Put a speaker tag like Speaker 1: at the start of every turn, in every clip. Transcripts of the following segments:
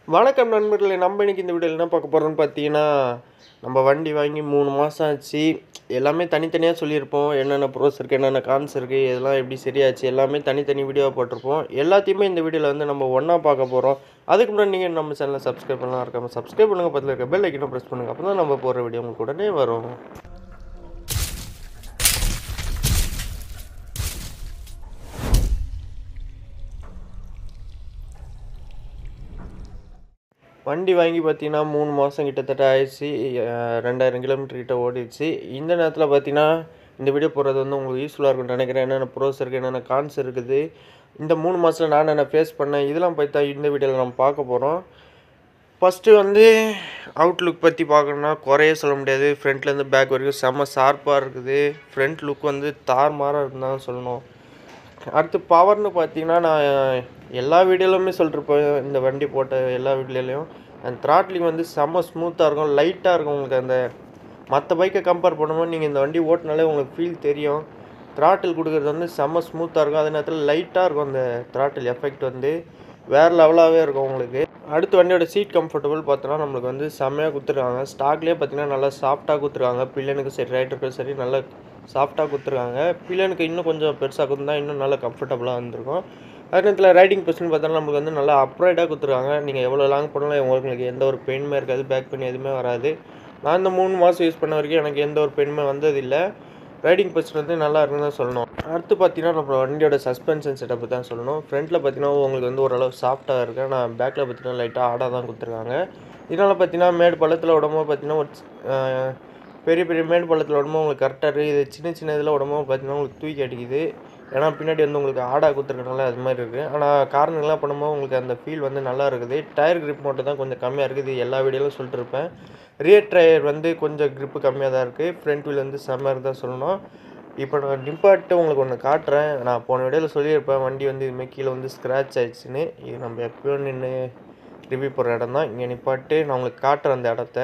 Speaker 1: வணக்கம் நண்பர்களே நம்ம இன்னைக்கு இந்த வீடியோவில் என்ன பார்க்க போகிறோம்னு பார்த்தீங்கன்னா நம்ம வண்டி வாங்கி மூணு மாதம் ஆச்சு எல்லாமே தனித்தனியாக சொல்லியிருப்போம் என்னென்ன ப்ரோஸ் இருக்குது என்னென்ன கான்ஸ் இருக்குது இதெல்லாம் எப்படி சரியாச்சு எல்லாமே தனித்தனி வீடியோவாக போட்டிருப்போம் எல்லாத்தையுமே இந்த வீடியோவில் வந்து நம்ம ஒன்றா பார்க்க போகிறோம் அதுக்கு முன்னாடி நீங்கள் நம்ம சேனலை சப்ஸ்கிரைப் பண்ணலாம் இருக்காம சப்ஸ்கிரைப் பண்ணுங்கள் பக்கத்தில் இருக்க பெல் ஐக்கனும் ப்ரெஸ் பண்ணுங்கள் அப்போ தான் நம்ம போகிற வீடியோ உங்களுக்கு உடனே வரும் வண்டி வாங்கி பார்த்தீங்கன்னா மூணு மாதம் கிட்டத்தட்ட ஆயிடுச்சு அஹ் ரெண்டாயிரம் கிலோமீட்டர் கிட்ட ஓடிடுச்சு இந்த நேரத்தில் பார்த்தீங்கன்னா இந்த வீடியோ போடுறது வந்து உங்களுக்கு யூஸ்ஃபுல்லாக இருக்கும்னு நினைக்கிறேன் என்னென்ன ப்ரோஸ் இருக்குது என்னென்ன கான்ஸ் இருக்குது இந்த மூணு மாதத்தில் நான் என்ன ஃபேஸ் பண்ணேன் இதெல்லாம் பற்றி தான் இந்த வீடியோவில் நம்ம பார்க்க போகிறோம் ஃபஸ்ட்டு வந்து அவுட்லுக் பற்றி பார்க்கணுன்னா குறைய சொல்ல முடியாது ஃப்ரண்ட்லேருந்து பேக் வரைக்கும் செம்ம ஷார்ப்பாக இருக்குது ஃப்ரண்ட் லுக் வந்து தார்மாராக இருந்தாலும் சொல்லணும் அடுத்து பவர்னு பார்த்தீங்கன்னா நான் எல்லா வீடியோலையுமே சொல்லிருப்பேன் இந்த வண்டி போட்ட எல்லா வீடியோலையும் அந்த த்ராட்லிங் வந்து செம்ம ஸ்மூத்தாக இருக்கும் லைட்டாக இருக்கும் உங்களுக்கு அந்த மற்ற பைக்கை கம்பேர் பண்ணும்போது நீங்கள் இந்த வண்டி ஓட்டினாலே உங்களுக்கு ஃபீல் தெரியும் த்ராட்டில் கொடுக்குறது வந்து செம்ம ஸ்மூத்தாக இருக்கும் அதே நேரத்தில் லைட்டாக இருக்கும் அந்த த்ராட்டில் எஃபெக்ட் வந்து வேறு லெவலாகவே இருக்கும் உங்களுக்கு அடுத்து வண்டியோட சீட் கம்ஃபர்டபுள் பார்த்தோன்னா நம்மளுக்கு வந்து செம்மையாக கொடுத்துருக்காங்க ஸ்டாக்லேயே பார்த்தீங்கன்னா நல்லா சாஃப்டாக கொடுத்துருக்காங்க பில்லியனுக்கு சரி ரைட்டருக்கும் சரி நல்லா சாஃப்டாக கொடுத்துருக்காங்க பில்லியனுக்கு இன்னும் கொஞ்சம் பெருசாக கொடுத்தா இன்னும் நல்லா கம்ஃபர்டபுளாக வந்திருக்கும் அதே நேரத்தில் ரைடிங் பொசிஷன் பார்த்தோன்னா நம்மளுக்கு வந்து நல்லா அப்ரைடாக கொடுத்துருக்காங்க நீங்கள் எவ்வளோ லாங் போனாலும் உங்களுக்கு எந்த ஒரு பெயினுமே இருக்காது பேக் பெயின் எதுவுமே வராது நான் இந்த மூணு மாதம் யூஸ் பண்ண வரைக்கும் எனக்கு எந்த ஒரு பெயினுமே வந்ததில்லை ரைடிங் பொசிஷன் வந்து நல்லா இருக்குன்னு தான் சொல்லணும் அடுத்து பார்த்தீங்கன்னா நம்ம வண்டியோட சஸ்பென்ஷன் செட்டப் தான் சொல்லணும் ஃப்ரண்ட்டில் பார்த்தீங்கன்னா உங்களுக்கு வந்து ஓரளவு சாஃப்ட்டாக இருக்குது ஆனால் பேக்கில் பார்த்தீங்கன்னா லைட்டாக ஆடாக தான் கொடுத்துருக்காங்க இதனால் பார்த்தீங்கன்னா மேடு பள்ளத்தில் உடம்பு பார்த்தீங்கன்னா ஒரு அஹ், பெரிய பெரிய மேடு பள்ளத்தில் உடம்பு உங்களுக்கு கரெக்டாக இருக்குது இது சின்ன சின்ன இதில் உடம்பு பார்த்தீங்கன்னா உங்களுக்கு தூக்கி அடிக்குது ஏன்னா பின்னாடி வந்து உங்களுக்கு ஆடாக கொடுத்துருக்கனால அது மாதிரி இருக்குது ஆனால் காரணங்கள்லாம் பண்ணும்போது உங்களுக்கு அந்த ஃபீல் வந்து நல்லா இருக்குது டயர் grip மட்டும் தான் கொஞ்சம் கம்மியாக இருக்குது இது எல்லா வீடியோவிலும் சொல்லிட்டு இருப்பேன் ரியர் டயர் வந்து கொஞ்சம் grip கம்மியாக தான் இருக்குது ஃப்ரண்ட் வீல் வந்து செம்மையாக தான் சொல்லணும் இப்போ நான் நிப்பாட்டு உங்களுக்கு ஒன்று காட்டுறேன் நான் போன வீடியோவில் சொல்லியிருப்பேன் வண்டி வந்து இதுமாதிரி கீழே வந்து ஸ்க்ராட்ச் ஆயிடுச்சுன்னு இது நம்ம எப்பயோ நின்று ரிவ்யூ போடுற இடம் தான் இங்கே நிப்பாட்டு நான் உங்களுக்கு காட்டுறேன் அந்த இடத்த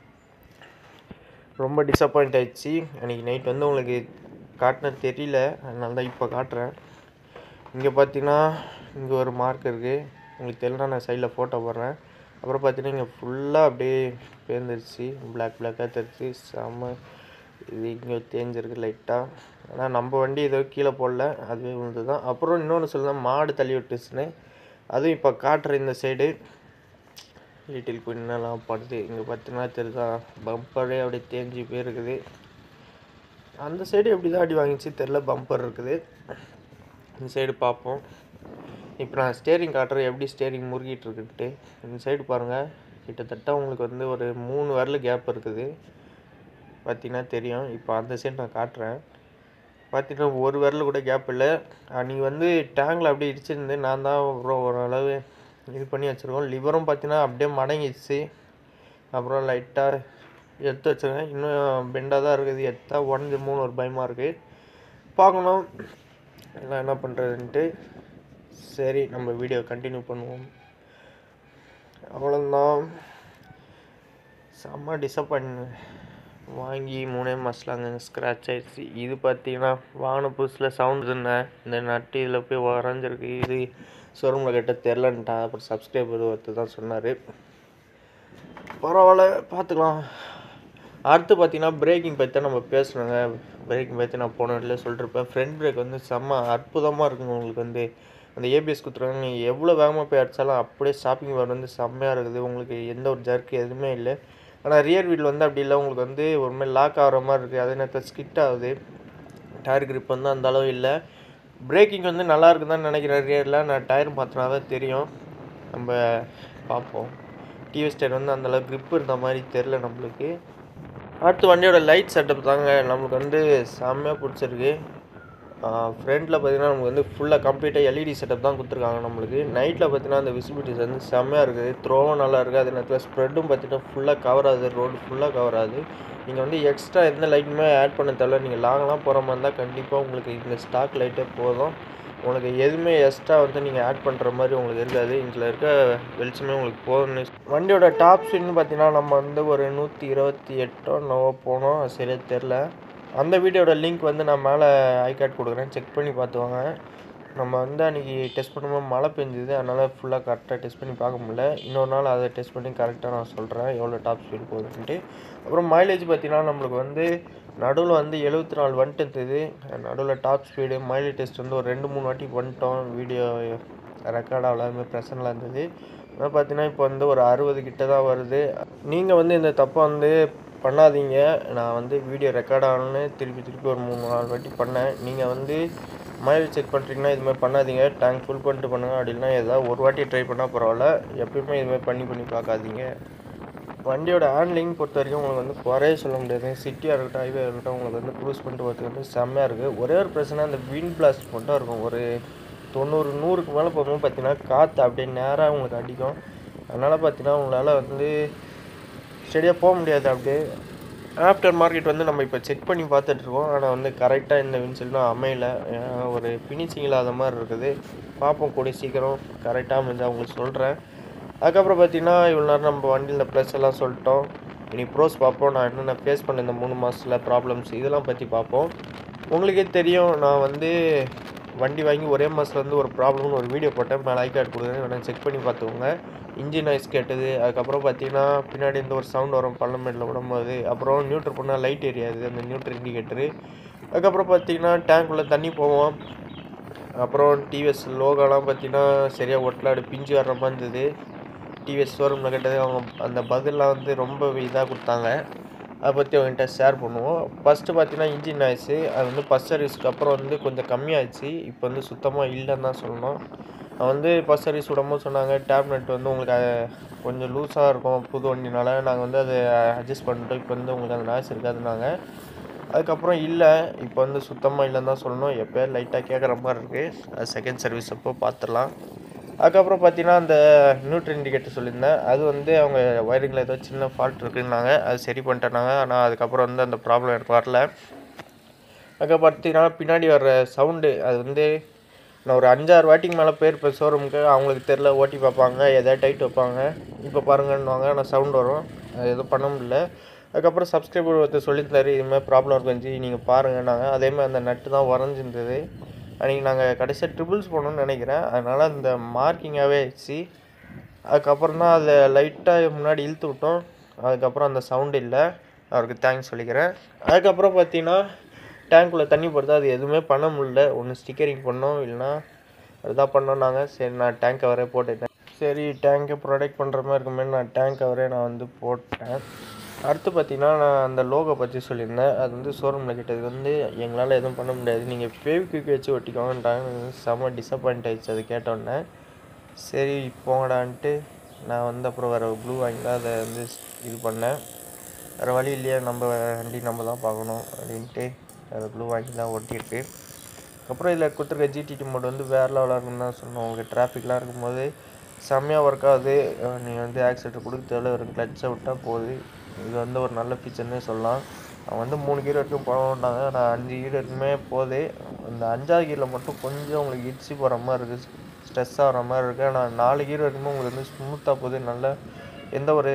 Speaker 1: ரொம்ப டிசப்பாயிண்ட் ஆயிடுச்சு அன்றைக்கி நைட் வந்து உங்களுக்கு காட்டினது தெரியல அதனால தான் இப்போ காட்டுறேன் இங்கே பார்த்தீங்கன்னா இங்கே ஒரு மார்க் இருக்குது உங்களுக்கு தெரியலனா நான் சைடில் ஃபோட்டோ போடுறேன் அப்புறம் பார்த்தீங்கன்னா இங்கே ஃபுல்லாக அப்படியே பேர்ந்துருச்சு பிளாக் பிளாக்காக தெரிச்சு செம்ம இது இங்கே தேஞ்சிருக்கு லைட்டாக ஆனால் நம்ம வண்டி ஏதோ கீழே போடல அதுவே விழுந்து தான் அப்புறம் இன்னொன்று சொல்லலாம் மாடு தள்ளி விட்டுச்சுன்னு அதுவும் இப்போ காட்டுற இந்த சைடு லிட்டில் குயின்னெல்லாம் படுது இங்கே பார்த்தீங்கன்னா தெரியுதா பம்பரே அப்படியே தேஞ்சு போயிருக்குது அந்த சைடு எப்படி தான் அடி வாங்கிச்சு தெரில பம்பர் இருக்குது இந்த சைடு பார்ப்போம் இப்போ நான் ஸ்டேரிங் காட்டுறேன் எப்படி ஸ்டேரிங் முறுகிட்டு இருக்குன்ட்டு இந்த சைடு பாருங்கள் கிட்டத்தட்ட உங்களுக்கு வந்து ஒரு மூணு வரல் கேப் இருக்குது பார்த்தீங்கன்னா தெரியும் இப்போ அந்த சைடு நான் காட்டுறேன் பார்த்தீங்கன்னா ஒரு விரல் கூட கேப் இல்லை நீங்கள் வந்து டேங்கில் அப்படியே இடிச்சிருந்து நான் தான் அப்புறம் ஓரளவு இது பண்ணி வச்சுருக்கோம் லிவரும் பார்த்தீங்கன்னா அப்படியே மடங்கிடுச்சு அப்புறம் லைட்டாக எடுத்து வச்சுருக்கேன் இன்னும் பெண்டாக தான் இருக்குது எடுத்தா உடஞ்சி மூணு ஒரு பயமாக இருக்குது பார்க்கணும் எல்லாம் என்ன பண்ணுறதுன்ட்டு சரி நம்ம வீடியோ கண்டினியூ பண்ணுவோம் அவ்வளோதான் செம்ம டிசப்பாயின்ட் வாங்கி மூணே மாதலாங்க ஸ்க்ராட்ச் ஆயிடுச்சு இது பார்த்தீங்கன்னா வாங்கின புதுசில் சவுண்ட் இருந்தேன் இந்த நட்டு இதில் போய் வரைஞ்சிருக்கு இது ஷோரூமில் கேட்ட தெரிலன்ட்டான் அப்புறம் சப்ஸ்கிரைபர் ஒருத்தர் தான் சொன்னார் பரவாயில்ல பார்த்துக்கலாம் அடுத்து பார்த்தீங்கன்னா பிரேக்கிங் பற்றி தான் நம்ம பேசணுங்க பிரேக்கிங் பற்றி நான் போன இடத்துல சொல்லிட்டுருப்பேன் ஃப்ரண்ட் பிரேக் வந்து செம்ம அற்புதமாக இருக்குங்க உங்களுக்கு வந்து அந்த ஏபிஎஸ் கொடுத்துருக்காங்க நீங்கள் எவ்வளோ வேகமாக போய் அடித்தாலும் அப்படியே ஸ்டாப்பிங் வர வந்து செம்மையாக இருக்குது உங்களுக்கு எந்த ஒரு ஜர்க்கு எதுவுமே இல்லை ஆனால் ரியர் வீல் வந்து அப்படி இல்லை உங்களுக்கு வந்து ஒரு மாதிரி லாக் ஆகிற மாதிரி இருக்குது அதே நேரத்தில் ஸ்கிட் ஆகுது டயர் grip வந்து அந்த அளவு இல்லை பிரேக்கிங் வந்து நல்லா இருக்குதான்னு நினைக்கிறேன் ரியரில் நான் டயர் மாற்றினா தான் தெரியும் நம்ம பார்ப்போம் டிவிஎஸ் டயர் வந்து அந்த அளவு grip இருந்த மாதிரி தெரில நம்மளுக்கு அடுத்து வண்டியோட லைட் செட்டப் தாங்க நம்மளுக்கு வந்து செம்மையாக பிடிச்சிருக்கு ஃப்ரண்ட்டில் பார்த்தீங்கன்னா நமக்கு வந்து ஃபுல்லாக கம்ப்ளீட்டாக எல்இடி செட்டப் தான் கொடுத்துருக்காங்க நம்மளுக்கு நைட்டில் பார்த்தீங்கன்னா அந்த விசிபிலிட்டிஸ் வந்து செம்மையாக இருக்குது த்ரோவும் நல்லா இருக்குது அதே நேரத்தில் ஸ்ப்ரெட்டும் பார்த்தீங்கன்னா ஃபுல்லாக கவர் ஆகுது ரோடு ஃபுல்லாக கவர் ஆகுது நீங்கள் வந்து எக்ஸ்ட்ரா எந்த லைட்டுமே ஆட் பண்ண தேவையில்ல நீங்கள் லாங்கெலாம் போகிற மாதிரி இருந்தால் கண்டிப்பாக உங்களுக்கு இந்த ஸ்டாக் லைட்டே போதும் உங்களுக்கு எதுவுமே எக்ஸ்ட்ரா வந்து நீங்கள் ஆட் பண்ணுற மாதிரி உங்களுக்கு இருக்காது இதில் இருக்க வெளிச்சமே உங்களுக்கு போதும்னு வண்டியோட டாப் ஸ்பீட்னு பார்த்தீங்கன்னா நம்ம வந்து ஒரு நூற்றி இருபத்தி எட்டோ நோவோ போனோம் அது சரியாக தெரில அந்த வீடியோட லிங்க் வந்து நான் மேலே ஐ கார்டு கொடுக்குறேன் செக் பண்ணி பார்த்துவாங்க நம்ம வந்து அன்றைக்கி டெஸ்ட் பண்ணும்போது மழை பெஞ்சுது அதனால் ஃபுல்லாக கரெக்டாக டெஸ்ட் பண்ணி பார்க்க முடியல இன்னொரு நாள் அதை டெஸ்ட் பண்ணி கரெக்டாக நான் சொல்கிறேன் எவ்வளோ டாப் ஸ்பீடு போகுதுன்ட்டு அப்புறம் மைலேஜ் பார்த்தீங்கன்னா நம்மளுக்கு வந்து நடுவில் வந்து எழுபத்தி நாலு வந்துட்டு இருந்தது நடுவில் டாப் ஸ்பீடு மைலேஜ் டெஸ்ட் வந்து ஒரு ரெண்டு மூணு வாட்டி வந்துட்டோம் வீடியோ ரெக்கார்ட் ஆகல அதுமாதிரி பிரச்சனைலாம் இருந்தது அதான் பார்த்தீங்கன்னா இப்போ வந்து ஒரு அறுபது கிட்ட தான் வருது நீங்கள் வந்து இந்த தப்பை வந்து பண்ணாதீங்க நான் வந்து வீடியோ ரெக்கார்ட் ஆகணும்னு திருப்பி திருப்பி ஒரு மூணு நாலு வாட்டி பண்ணேன் நீங்கள் வந்து மைலேஜ் செக் பண்ணுறீங்கன்னா இது மாதிரி பண்ணாதீங்க டேங்க் ஃபுல் பண்ணிட்டு பண்ணுங்கள் அப்படி இல்லைனா ஏதாவது ஒரு வாட்டி ட்ரை பண்ணால் பரவாயில்ல எப்பயுமே இது மாதிரி பண்ணி பண்ணி பார்க்காதீங்க வண்டியோட ஹேண்ட்லிங் பொறுத்த வரைக்கும் உங்களுக்கு வந்து குறைய சொல்ல முடியாது சிட்டியாக இருக்கட்டும் ஹைவே இருக்கட்டும் உங்களுக்கு வந்து க்ரூஸ் பண்ணிட்டு வரதுக்கு வந்து செம்மையாக இருக்குது ஒரே ஒரு பிரச்சனை அந்த விண்ட் பிளாஸ்ட் மட்டும் இருக்கும் ஒரு தொண்ணூறு நூறுக்கு மேலே போகும்போது பார்த்தீங்கன்னா காற்று அப்படியே நேராக உங்களுக்கு அடிக்கும் அதனால் பார்த்தீங்கன்னா உங்களால் வந்து ஸ்டெடியாக போக முடியாது அப்படியே ஆஃப்டர் மார்க்கெட் வந்து நம்ம இப்போ செக் பண்ணி பார்த்துட்ருக்கோம் ஆனால் வந்து கரெக்டாக இந்த வின்செல்லாம் அமையல ஏன்னா ஒரு ஃபினிஷிங் இல்லாத மாதிரி இருக்குது பார்ப்போம் கூடிய சீக்கிரம் கரெக்டாக அமைஞ்சா உங்களுக்கு சொல்கிறேன் அதுக்கப்புறம் பார்த்தீங்கன்னா இவ்வளோ நேரம் நம்ம வண்டியில் ப்ளஸ் எல்லாம் சொல்லிட்டோம் இனி ப்ரோஸ் பார்ப்போம் நான் என்னென்ன ஃபேஸ் பண்ண இந்த மூணு மாதத்தில் ப்ராப்ளம்ஸ் இதெல்லாம் பற்றி பார்ப்போம் உங்களுக்கே தெரியும் நான் வந்து வண்டி வாங்கி ஒரே மாதத்தில் வந்து ஒரு ப்ராப்ளம்னு ஒரு வீடியோ போட்டேன் மேலே ஐ கார்டு கொடுக்குறேன் வேணால் செக் பண்ணி பார்த்துக்கோங்க இன்ஜின் நாய்ஸ் கேட்டது அதுக்கப்புறம் பார்த்தீங்கன்னா பின்னாடி இந்த ஒரு சவுண்ட் வரும் பள்ளமேட்டில் விடும்போது அப்புறம் நியூட்ரு பண்ணால் லைட் எரியாது அந்த நியூட்ரு இண்டிகேட்டரு அதுக்கப்புறம் பார்த்தீங்கன்னா டேங்க்குள்ளே தண்ணி போவோம் அப்புறம் டிவிஎஸ் லோகோலாம் பார்த்தீங்கன்னா சரியாக ஒட்டலாடு பிஞ்சு வர்ற மாதிரி இருந்தது டிவிஎஸ் ஷோரூமில் கேட்டது அவங்க அந்த பதிலாம் வந்து ரொம்ப இதாக கொடுத்தாங்க அதை பற்றி அவங்ககிட்ட ஷேர் பண்ணுவோம் ஃபஸ்ட்டு பார்த்தீங்கன்னா இன்ஜின் நாய்ஸு அது வந்து ஃபஸ்ட் சர்வீஸ்க்கு அப்புறம் வந்து கொஞ்சம் கம்மியாகிடுச்சு இப்போ வந்து சுத்தமாக இல்லைன்னு தான் சொல்லணும் நான் வந்து ஃபஸ்ட் சர்வீஸ் விடும்போது சொன்னாங்க டேப்லெட் வந்து உங்களுக்கு அஹ், கொஞ்சம் லூஸாக இருக்கும் புது வண்டினால நாங்கள் வந்து அதை அட்ஜஸ்ட் பண்ணிட்டோம் இப்போ வந்து உங்களுக்கு அந்த நாய்ஸ் இருக்காதுனாங்க அதுக்கப்புறம் இல்லை இப்போ வந்து சுத்தமாக இல்லைன்னு தான் சொல்லணும் எப்போயே லைட்டாக கேட்குற மாதிரி இருக்குது அது செகண்ட் சர்வீஸ் அப்போ பார்த்துடலாம் அதுக்கப்புறம் பார்த்தீங்கன்னா அந்த நியூட்ரி இண்டிகேட்டர் சொல்லியிருந்தேன் அது வந்து அவங்க ஒயரிங்கில் ஏதோ சின்ன ஃபால்ட் இருக்குன்னாங்க அது சரி பண்ணிட்டேனாங்க ஆனால் அதுக்கப்புறம் வந்து அந்த ப்ராப்ளம் எனக்கு வரல அதுக்கப்புறம் பார்த்தீங்கன்னா பின்னாடி வர்ற சவுண்டு அது வந்து நான் ஒரு அஞ்சாறு வாட்டிக்கு மேலே போயிருப்பேன் ஷோரூமுக்கு அவங்களுக்கு தெரில ஓட்டி பார்ப்பாங்க எதாவது டைட் வைப்பாங்க இப்போ பாருங்கன்னுவாங்க ஆனால் சவுண்ட் வரும் அது எதுவும் பண்ண முடியல அதுக்கப்புறம் சப்ஸ்கிரைபர் ஒருத்தர் சொல்லியிருந்தாரு இது மாதிரி ப்ராப்ளம் இருக்கும் ஜி நீங்கள் பாருங்கன்னாங்க அதே மாதிரி அந்த நட்டு தான் உடஞ்சிருந்தது அன்றைக்கி நாங்கள் கடைசியாக ட்ரிபிள்ஸ் போகணுன்னு நினைக்கிறேன் அதனால் அந்த மார்க்கிங்காகவே ஆயிடுச்சு அதுக்கப்புறம் தான் அதை லைட்டாக முன்னாடி இழுத்து விட்டோம் அதுக்கப்புறம் அந்த சவுண்டு இல்லை அவருக்கு தேங்க்ஸ் சொல்லிக்கிறேன் அதுக்கப்புறம் பார்த்தீங்கன்னா டேங்க்குள்ளே தண்ணி போடுறது அது எதுவுமே பண்ண முடியல ஒன்று ஸ்டிக்கரிங் பண்ணோம் இல்லைன்னா அதுதான் பண்ணோம் நாங்கள் சரி நான் டேங்க் கவரே போட்டுட்டேன் சரி டேங்கை ப்ரொடெக்ட் பண்ணுற மாதிரி இருக்குமே நான் டேங்க் கவரே நான் வந்து போட்டேன் அடுத்து பார்த்தீங்கன்னா நான் அந்த லோகோ பற்றி சொல்லியிருந்தேன் அது வந்து ஷோரூமில் கிட்டது வந்து எங்களால் எதுவும் பண்ண முடியாது நீங்கள் ஃபேவிக்விக் வச்சு ஒட்டிக்கோங்கன்றாங்க எனக்கு செம்ம டிசப்பாயிண்ட் ஆயிடுச்சு அது கேட்டோன்னே சரி போங்கடான்ட்டு நான் வந்து அப்புறம் வேறு ப்ளூ வாங்கி தான் அதை வந்து இது பண்ணேன் வேறு வழி இல்லையா நம்ம வண்டி நம்ம தான் பார்க்கணும் அப்படின்ட்டு வேறு ப்ளூ வாங்கி தான் ஒட்டியிருக்கு அப்புறம் இதில் கொடுத்துருக்க ஜிடிடி மோட் வந்து வேறு லெவலாக இருக்குன்னு தான் சொன்னோம் உங்களுக்கு டிராஃபிக்லாம் இருக்கும்போது செம்மையாக ஒர்க் ஆகுது நீங்கள் வந்து ஆக்சிலேட்டர் கொடுக்க தேவையில்ல ஒரு கிளச்சை விட்டால் போகுது இது வந்து ஒரு நல்ல ஃபீச்சர்னே சொல்லலாம் அவன் வந்து மூணு கீர் வரைக்கும் போகணுன்னாங்க நான் அஞ்சு கீர் வரைக்குமே போகுது அந்த அஞ்சாவது கீரில் மட்டும் கொஞ்சம் உங்களுக்கு இடிச்சு போகிற மாதிரி இருக்குது ஸ்ட்ரெஸ் ஆகிற மாதிரி இருக்குது ஆனால் நாலு கீர் வரைக்குமே உங்களுக்கு வந்து ஸ்மூத்தாக போகுது நல்ல எந்த ஒரு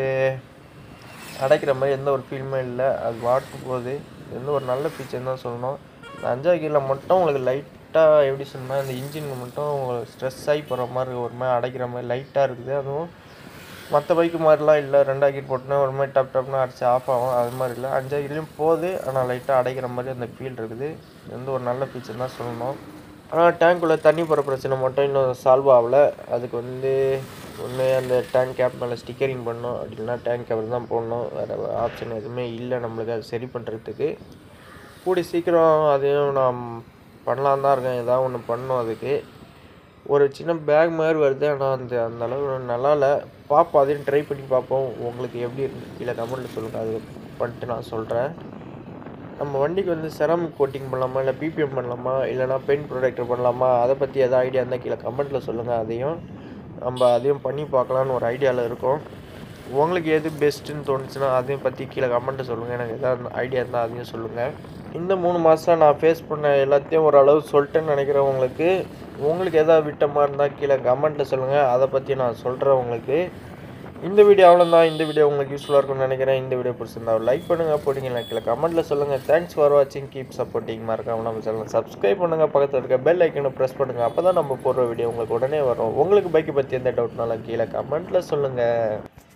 Speaker 1: அடைக்கிற மாதிரி எந்த ஒரு ஃபீலுமே இல்லை அது வாட்டு போகுது இது வந்து ஒரு நல்ல ஃபீச்சர் தான் சொல்லணும் இந்த அஞ்சாவது கீரில் மட்டும் உங்களுக்கு லைட்டாக எப்படி சொன்னால் இந்த இன்ஜின் மட்டும் உங்களுக்கு ஸ்ட்ரெஸ் ஆகி போகிற மாதிரி ஒரு மாதிரி அடைக்கிற மாதிரி லைட்டாக இருக்குது அதுவும் மற்ற பைக்கு மாதிரிலாம் இல்லை ரெண்டாவது கீர் போட்டுனா ஒரு மாதிரி டப் டப்னு அடிச்சு ஆஃப் ஆகும் அது மாதிரி இல்லை அஞ்சாவது கீர்லையும் போகுது ஆனால் லைட்டாக அடைக்கிற மாதிரி அந்த ஃபீல் இருக்குது இது வந்து ஒரு நல்ல ஃபீச்சர் தான் சொல்லணும் ஆனால் டேங்க்குள்ளே தண்ணி போகிற பிரச்சனை மட்டும் இன்னும் சால்வ் ஆகலை அதுக்கு வந்து ஒன்று அந்த டேங்க் கேப் மேலே ஸ்டிக்கரிங் பண்ணணும் அப்படி இல்லைனா டேங்க் கேப் தான் போடணும் வேறு ஆப்ஷன் எதுவுமே இல்லை நம்மளுக்கு அது சரி பண்ணுறதுக்கு கூடி சீக்கிரம் அதையும் நான் பண்ணலான் தான் இருக்கேன் ஏதாவது ஒன்று பண்ணணும் அதுக்கு ஒரு சின்ன பேக் மாதிரி வருது ஆனால் அந்த அந்த அளவு நல்லா இல்லை பார்ப்போம் அதையும் ட்ரை பண்ணி பார்ப்போம் உங்களுக்கு எப்படி இருக்கு கீழே கமெண்ட்டில் சொல்லுங்கள் அது பண்ணிட்டு நான் சொல்கிறேன் நம்ம வண்டிக்கு வந்து செராமிக் கோட்டிங் பண்ணலாமா இல்லை பிபிஎம் பண்ணலாமா இல்லைனா பெயிண்ட் ப்ரொடக்டர் பண்ணலாமா அதை பற்றி எதாவது ஐடியா இருந்தால் கீழே கமெண்ட்டில் சொல்லுங்கள் அதையும் நம்ம அதையும் பண்ணி பார்க்கலான்னு ஒரு ஐடியாவில் இருக்கோம் உங்களுக்கு எது பெஸ்ட்டுன்னு தோணுச்சுன்னா அதையும் பற்றி கீழே கமெண்ட்டு சொல்லுங்கள் எனக்கு எதாவது ஐடியா இருந்தால் அதையும் சொல்லுங்கள் இந்த மூணு மாதம் நான் ஃபேஸ் பண்ண எல்லாத்தையும் ஓரளவு சொல்லிட்டேன்னு நினைக்கிறேன் உங்களுக்கு உங்களுக்கு எதாவது விட்ட மாதிரி இருந்தால் கீழே கமெண்ட்டில் சொல்லுங்கள் அதை பற்றி நான் சொல்கிறேன் உங்களுக்கு இந்த வீடியோ அவ்வளோதான் இந்த வீடியோ உங்களுக்கு யூஸ்ஃபுல்லாக இருக்கும்னு நினைக்கிறேன் இந்த வீடியோ பிடிச்சிருந்தா லைக் பண்ணுங்கள் போட்டிங்கன்னா கீழே கமெண்ட்டில் சொல்லுங்கள் தேங்க்ஸ் ஃபார் வாட்சிங் கீப் சப்போர்ட்டிங் மறக்காம நம்ம சேனல் சப்ஸ்கிரைப் பண்ணுங்கள் பக்கத்தில் இருக்க பெல் ஐக்கனை ப்ரெஸ் பண்ணுங்கள் அப்போ தான் நம்ம போடுற வீடியோ உங்களுக்கு உடனே வரும் உங்களுக்கு பைக்கை பற்றி எந்த டவுட்னாலும் கீழே கமெண்ட்டில் சொல்லுங்கள்